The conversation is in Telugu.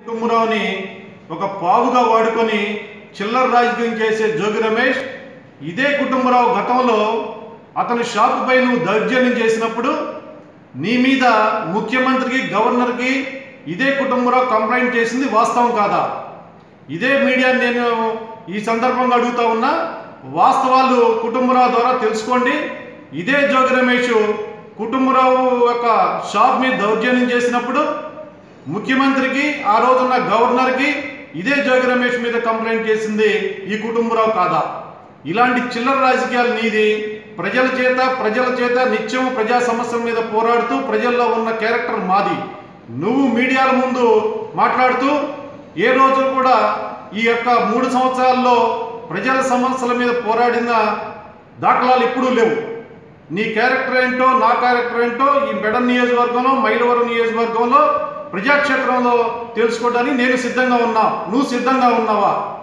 కుటుంబరావుని ఒక పావుగా వాడుకొని చిల్లర రాజకీయం చేసే జోగి రమేష్ ఇదే కుటుంబరావు గతంలో అతని షాపు పై నువ్వు దౌర్జన్యం చేసినప్పుడు నీ మీద ముఖ్యమంత్రికి గవర్నర్కి ఇదే కుటుంబరావు కంప్లైంట్ చేసింది వాస్తవం కాదా ఇదే మీడియా నేను ఈ సందర్భంగా అడుగుతా ఉన్నా వాస్తవాలు కుటుంబరావు ద్వారా తెలుసుకోండి ఇదే జోగి రమేష్ కుటుంబరావు యొక్క షాప్ మీద దౌర్జన్యం చేసినప్పుడు ముఖ్యమంత్రికి ఆ రోజున్న గవర్నర్కి ఇదే జోగి రమేష్ మీద కంప్లైంట్ చేసింది ఈ కుటుంబరావు కాదా ఇలాంటి చిల్లర రాజకీయాలు నీది ప్రజల చేత ప్రజల చేత నిత్యం ప్రజా సమస్యల మీద పోరాడుతూ ప్రజల్లో ఉన్న క్యారెక్టర్ మాది నువ్వు మీడియాల ముందు మాట్లాడుతూ ఏ రోజు కూడా ఈ యొక్క మూడు సంవత్సరాల్లో ప్రజల సమస్యల మీద పోరాడిన దాఖలాలు ఎప్పుడూ లేవు నీ క్యారెక్టర్ ఏంటో నా క్యారెక్టర్ ఏంటో ఈ బెడన్ నియోజకవర్గంలో మైలవరం నియోజకవర్గంలో ప్రజాక్షేత్రంలో తెలుసుకోవడానికి నేను సిద్ధంగా ఉన్నా నువ్వు సిద్ధంగా ఉన్నావా